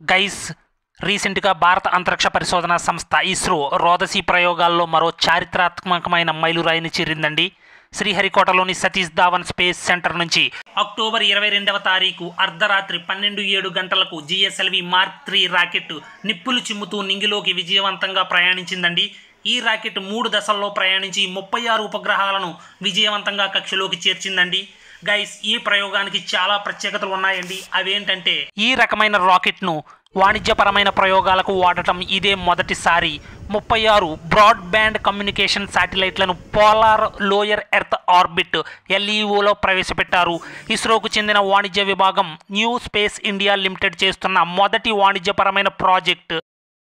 guys రీసెంట్గా భారత అంతరిక్ష పరిశోధన సంస్థ ఇస్రో రోదసి ప్రయోగాల్లో మరో చారిత్రాత్మకమైన మైలురాయిని చేరిందండి శ్రీహరికోటలోని సతీష్ ధావన్ స్పేస్ సెంటర్ నుంచి అక్టోబర్ ఇరవై రెండవ తారీఖు అర్ధరాత్రి పన్నెండు ఏడు గంటలకు జిఎస్ఎల్వి మార్క్ త్రీ రాకెట్ నిప్పులు చిమ్ముతూ నింగిలోకి విజయవంతంగా ప్రయాణించిందండి ఈ రాకెట్ మూడు దశల్లో ప్రయాణించి ముప్పై ఆరు ఉపగ్రహాలను విజయవంతంగా కక్షలోకి చేర్చిందండి గైస్ ఈ ప్రయోగానికి చాలా ప్రత్యేకతలు ఉన్నాయండి అవేంటంటే ఈ రకమైన రాకెట్ను వాణిజ్యపరమైన ప్రయోగాలకు వాడటం ఇదే మొదటిసారి ముప్పై ఆరు బ్రాడ్బ్యాండ్ కమ్యూనికేషన్ శాటిలైట్లను పోలార్ లోయర్ ఎర్త్ ఆర్బిట్ ఎల్ఈఓలో ప్రవేశపెట్టారు ఇస్రోకు చెందిన వాణిజ్య విభాగం న్యూ స్పేస్ ఇండియా లిమిటెడ్ చేస్తున్న మొదటి వాణిజ్యపరమైన ప్రాజెక్ట్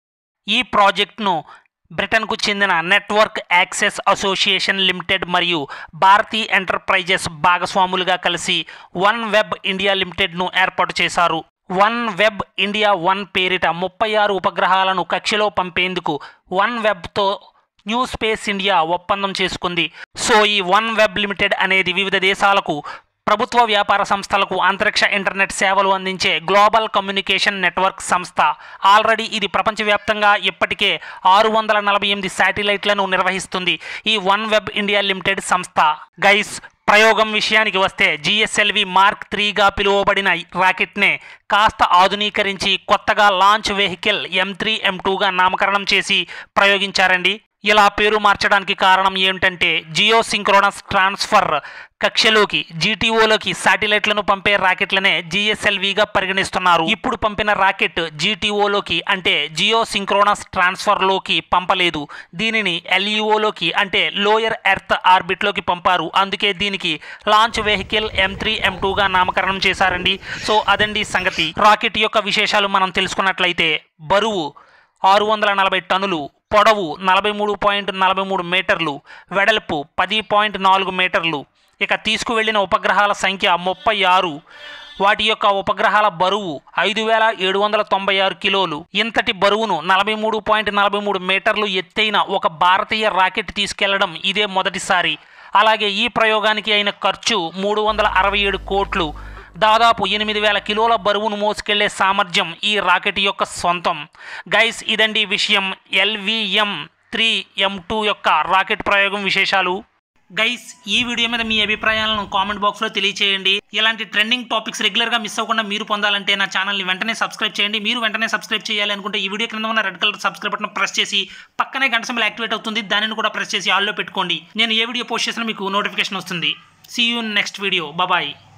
ఈ ప్రాజెక్ట్ను బ్రిటన్కు చెందిన నెట్వర్క్ యాక్సెస్ అసోసియేషన్ లిమిటెడ్ మరియు భారతీ ఎంటర్ప్రైజెస్ భాగస్వాములుగా కలిసి వన్ వెబ్ ఇండియా లిమిటెడ్ను ఏర్పాటు చేశారు వన్ వెబ్ ఇండియా వన్ పేరిట ముప్పై ఆరు ఉపగ్రహాలను కక్షలో పంపేందుకు వన్ వెబ్తో న్యూ స్పేస్ ఇండియా ఒప్పందం చేసుకుంది సో ఈ వన్ వెబ్ లిమిటెడ్ అనేది వివిధ దేశాలకు ప్రభుత్వ వ్యాపార సంస్థలకు అంతరిక్ష ఇంటర్నెట్ సేవలు అందించే గ్లోబల్ కమ్యూనికేషన్ నెట్వర్క్ సంస్థ ఆల్రెడీ ఇది ప్రపంచవ్యాప్తంగా ఇప్పటికే ఆరు వందల నలభై ఎనిమిది శాటిలైట్లను నిర్వహిస్తుంది ఈ వన్ వెబ్ ఇండియా లిమిటెడ్ సంస్థ గైస్ ప్రయోగం విషయానికి వస్తే జిఎస్ఎల్వి మార్క్ త్రీగా పిలువబడిన రాకెట్నే కాస్త ఆధునీకరించి కొత్తగా launch vehicle M three M టూగా నామకరణం చేసి ప్రయోగించారండి ఇలా పేరు మార్చడానికి కారణం ఏమిటంటే జియో సింక్రోనస్ ట్రాన్స్ఫర్ కక్షలోకి జీటీఓలోకి శాటిలైట్లను పంపే రాకెట్లనే జిఎస్ఎల్విగా పరిగణిస్తున్నారు ఇప్పుడు పంపిన రాకెట్ జీటీఓలోకి అంటే జియో సింక్రోనస్ ట్రాన్స్ఫర్లోకి పంపలేదు దీనిని ఎల్ఈఓలోకి అంటే లోయర్ ఎర్త్ ఆర్బిట్లోకి పంపారు అందుకే దీనికి launch vehicle M three M టూగా నామకరణం చేశారండి సో అదండి సంగతి రాకెట్ యొక్క విశేషాలు మనం తెలుసుకున్నట్లయితే బరువు ఆరు వందల నలభై టన్నులు పొడవు నలభై మూడు పాయింట్ నలభై మూడు మీటర్లు వెడల్పు పది పాయింట్ నాలుగు మీటర్లు ఇక తీసుకువెళ్ళిన ఉపగ్రహాల సంఖ్య ముప్పై ఆరు వాటి యొక్క ఉపగ్రహాల బరువు ఐదు వేల ఏడు వందల తొంభై ఆరు కిలోలు ఇంతటి బరువును నలభై మూడు పాయింట్ నలభై మూడు మీటర్లు ఎత్తైన ఒక భారతీయ రాకెట్ తీసుకెళ్లడం ఇదే మొదటిసారి అలాగే ఈ ప్రయోగానికి అయిన ఖర్చు మూడు వందల అరవై ఏడు కోట్లు దాదాపు ఎనిమిది వేల కిలోల బరువును మోసుకెళ్లే సామర్థ్యం ఈ రాకెట్ యొక్క సొంతం గైస్ ఇదండి విషయం ఎల్విఎం త్రీ ఎం టూ యొక్క రాకెట్ ప్రయోగం విశేషాలు గైస్ ఈ వీడియో మీద మీ అభిప్రాయాలను కామెంట్ బాక్స్లో తెలియచేయండి ఇలాంటి ట్రెండింగ్ టాపిక్స్ రెగ్యులర్గా మిస్ అవ్వకుండా మీరు పొందాలంటే నా ఛానల్ని వెంటనే సబ్స్క్రైబ్ చేయండి మీరు వెంటనే సబ్స్క్రైబ్ చేయాలి అనుకుంటే ఈ వీడియో కింద ఉన్న red colour subscribe button press చేసి పక్కనే గంట సింబల్ యాక్టివేట్ అవుతుంది దానిని కూడా ప్రెస్ చేసి ఆల్లో పెట్టుకోండి నేను ఏ వీడియో పోస్ట్ చేసినా మీకు నోటిఫికేషన్ వస్తుంది see you next video bye